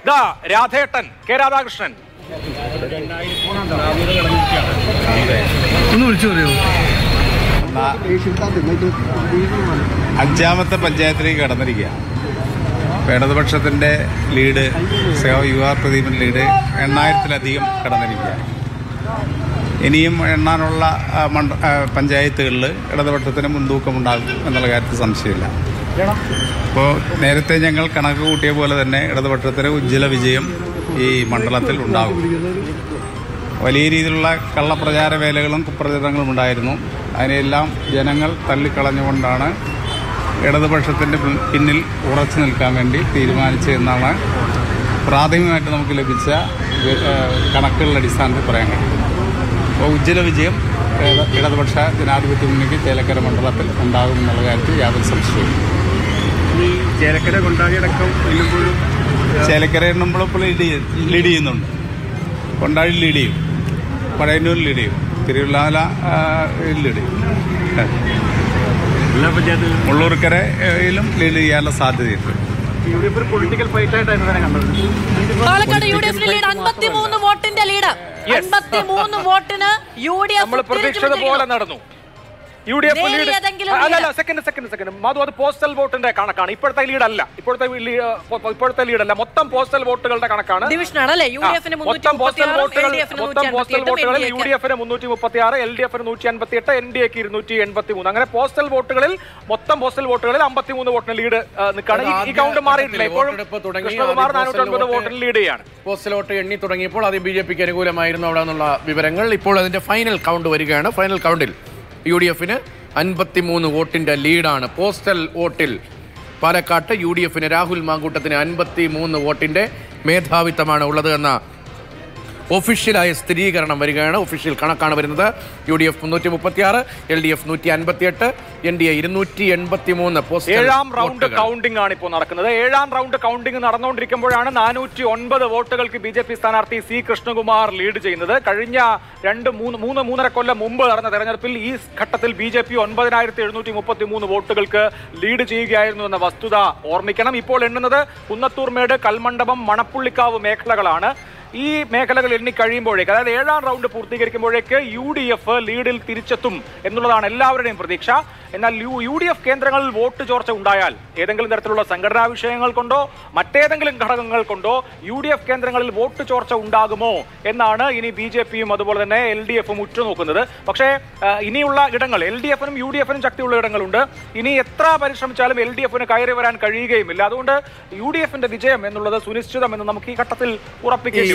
ദാ രാധേട്ടൻ കെ രാധാകൃഷ്ണൻ ഒന്ന് വിളിച്ചു പറയോ അഞ്ചാമത്തെ പഞ്ചായത്തിലേക്ക് കടന്നിരിക്കുക ഇപ്പൊ ഇടതുപക്ഷത്തിൻ്റെ ലീഡ് സേവ യുവ പ്രദീപൻ ലീഡ് എണ്ണായിരത്തിലധികം കടന്നിരിക്കുക ഇനിയും എണ്ണാനുള്ള ആ, മണ്ഡ ആ, പഞ്ചായത്തുകളിൽ ഇടതുപക്ഷത്തിന് മുൻതൂക്കമുണ്ടാകും എന്നുള്ള കാര്യത്തിൽ സംശയമില്ല ഇപ്പോൾ നേരത്തെ ഞങ്ങൾ കണക്ക് കൂട്ടിയ പോലെ തന്നെ ഇടതുപക്ഷത്തിന് ഉജ്ജ്വല വിജയം ഈ മണ്ഡലത്തിൽ ഉണ്ടാകും വലിയ രീതിയിലുള്ള കള്ളപ്രചാര വേലകളും കുപ്രചരണങ്ങളും ഉണ്ടായിരുന്നു അതിനെല്ലാം ജനങ്ങൾ തള്ളിക്കളഞ്ഞുകൊണ്ടാണ് ഇടതുപക്ഷത്തിൻ്റെ പിൻ- പിന്നിൽ ഉറച്ചു നിൽക്കാൻ വേണ്ടി തീരുമാനിച്ചതെന്നാണ് പ്രാഥമികമായിട്ട് നമുക്ക് ലഭിച്ച വി- ഏഹ് കണക്കുകളുടെ അടിസ്ഥാനത്തിൽ പറയാൻ കഴിയും അപ്പോൾ ഉജ്ജ്വല വിജയം ഇട- ഇടതുപക്ഷ ജനാധിപത്യ മുന്നണിക്ക് ചേലക്കര മണ്ഡലത്തിൽ ഉണ്ടാകും എന്നുള്ള കാര്യത്തിൽ യാതൊരു സംശയവും ഈ ചേലക്കര കൊണ്ടാടിയടക്കം എല്ലുമ്പോഴും ചേലക്കര എണ്ണുമ്പോൾ ഇപ്പോൾ ലീഡ് ചെയ്യ- ലീഡ് ചെയ്യുന്നുണ്ട് കൊണ്ടാടി ലീഡ് ചെയ്യും പഴയന്നൂർ ലീഡ് ചെയ്യും തിരുവല്ലാമല ആ, ലീഡ് ചെയ്യും എല്ലാ പഞ്ചായത്തുകളും മുള്ളൂർക്കരയിലും ലീഡ് ചെയ്യാനുള്ള സാധ്യതയുണ്ട് യു ഡി എഫ് ഒരു പൊളിറ്റിക്കൽ ഫൈറ്റ് ആയിട്ടായിരുന്നു തന്നെ കണ്ടത് പാലക്കാട് യു ഡി എഫിന് ലീഡ് അൻപത്തിമൂന്ന് വോട്ടിന്റെ ലീഡ് Yes. അൻപത്തിമൂന്ന് വോട്ടിന് യു ഡി നമ്മൾ എഫ് പ്രതീക്ഷിച്ചത് പോലെ നടന്നു യു ഡി എഫ് ലീഡ് നേരിയതെങ്കിലും അല്ല അല്ല lead. Second second second Madhu അത് പോസ്റ്റൽ വോട്ടിന്റെ കണക്കാണ് ഇപ്പോഴത്തെ ലീഡ് അല്ല ഇപ്പോഴത്തെ ലീ- ഇപ്പോ- ഇപ്പോഴത്തെ ലീഡ് അല്ല മൊത്തം പോസ്റ്റൽ വോട്ടുകളുടെ കണക്കാണ് ഡിവിഷനാണ് അല്ലേ യു ആ, ഡി എഫിന് മൊത്തം പോസ്റ്റൽ വോട്ടുകൾ എൽ ഡി എഫിന് മൊത്തം പോസ്റ്റൽ വോട്ടുകളിൽ യു ഡി എഫിന് മുന്നൂറ്റി മുപ്പത്തി ആറ് എൽ ഡി എഫിന് നൂറ്റി അൻപത്തി എട്ട് എൻ ഡി എക്ക് ഇരുന്നൂറ്റി എൺപത്തി മൂന്ന് അങ്ങനെ പോസ്റ്റൽ വോട്ടുകളിൽ മൊത്തം പോസ്റ്റൽ വോട്ടുകളിൽ അമ്പത്തിമൂന്ന് വോട്ടിന് ലീഡ് നിൽക്കുകയാണ് ഈ- ഈ കൗണ്ട് മാറിയിട്ടില്ല ഇപ്പോഴും വോട്ടെടുപ്പ് തുടങ്ങി. കൃഷ്ണകുമാർ ആദ്യം നാനൂറ്റി ഒൻപത് പോസ്റ്റൽ വോട്ടിന് ലീഡ് ചെയ്യാണ് പോസ്റ്റൽ വോട്ട് എണ്ണി തുടങ്ങിയപ്പോൾ ആദ്യം ബി ജെ പിക്ക് അനുകൂലമായിരുന്നു അവിടെ നിന്നുള്ള വിവരങ്ങൾ ഇപ്പോൾ അതിന്റെ ഫൈനൽ കൗണ്ട് വരികയാണ് ഫൈനൽ കൗണ്ടിൽ യു ഡി എഫിന് അൻപത്തിമൂന്ന് വോട്ടിന്റെ ലീഡാണ് പോസ്റ്റൽ വോട്ടിൽ പാലക്കാട്ട് യു ഡി എഫിന് രാഹുൽ മാങ്കൂട്ടത്തിന് അൻപത്തി മൂന്ന് വോട്ടിന്റെ മേധാവിത്വമാണ് ഉള്ളത് എന്ന ഒഫീഷ്യലായ സ്ഥിരീകരണം വരികയാണ് ഒഫീഷ്യൽ കണക്കാണ് വരുന്നത് യു ഡി എഫ് മുന്നൂറ്റി മുപ്പത്തി ആറ് എൽ ഡി എഫ് നൂറ്റി അൻപത്തി എട്ട് എൻ ഡി എ ഇരുന്നൂറ്റി എൺപത്തി മൂന്ന് ഏഴാം റൗണ്ട് കൗണ്ടിംഗ് ആണ് ഇപ്പോൾ നടക്കുന്നത് ഏഴാം റൗണ്ട് കൗണ്ടിംഗ് നടന്നുകൊണ്ടിരിക്കുമ്പോഴാണ് നാനൂറ്റി ഒൻപത് വോട്ടുകൾക്ക് ബി ജെ പി സ്ഥാനാർത്ഥി സി കൃഷ്ണകുമാർ ലീഡ് ചെയ്യുന്നത് കഴിഞ്ഞ രണ്ട് മൂന്ന് മൂന്ന് മൂന്നര കൊല്ലം മുമ്പ് നടന്ന തെരഞ്ഞെടുപ്പിൽ ഈ ഘട്ടത്തിൽ ബി ജെ പി ഒൻപതിനായിരത്തി എഴുന്നൂറ്റി മുപ്പത്തി മൂന്ന് വോട്ടുകൾക്ക് ലീഡ് ചെയ്യുകയായിരുന്നു എന്ന വസ്തുത ഓർമ്മിക്കണം ഇപ്പോൾ എണ്ണുന്നത് കുന്നത്തൂർമേട് കൽമണ്ഡപം മണപ്പുള്ളിക്കാവ് മേഖലകളാണ് ഈ മേഖലകൾ എണ്ണി കഴിയുമ്പോഴേക്ക് അതായത് ഏഴാം റൗണ്ട് പൂർത്തീകരിക്കുമ്പോഴേക്ക് യു ഡി എഫ് ലീഡിൽ തിരിച്ചെത്തും എന്നുള്ളതാണ് എല്ലാവരുടെയും പ്രതീക്ഷ എന്നാൽ യു യു ഡി എഫ് കേന്ദ്രങ്ങളിൽ വോട്ട് ചോർച്ച ഉണ്ടായാൽ ഏതെങ്കിലും തരത്തിലുള്ള സംഘടനാ വിഷയങ്ങൾ കൊണ്ടോ മറ്റേതെങ്കിലും ഘടകങ്ങൾ കൊണ്ടോ യു ഡി എഫ് കേന്ദ്രങ്ങളിൽ വോട്ട് ചോർച്ച ഉണ്ടാകുമോ എന്നാണ് ഇനി ബി ജെ പിയും അതുപോലെ തന്നെ എൽ ഡി എഫും ഉറ്റുനോക്കുന്നത് പക്ഷേ ആ, ഇനിയുള്ള ഇടങ്ങൾ എൽ ഡി എഫിനും യു ഡി എഫിനും ശക്തിയുള്ള ഇടങ്ങളുണ്ട് ഇനി എത്ര പരിശ്രമിച്ചാലും എൽ ഡി എഫിന് കയറി വരാൻ കഴിയുകയുമില്ല അതുകൊണ്ട് യു ഡി എഫിന്റെ വിജയം എന്നുള്ളത് സുനിശ്ചിതമെന്ന് നമുക്ക് ഈ ഘട്ടത്തിൽ ഉറപ്പിക്കേണ്ടി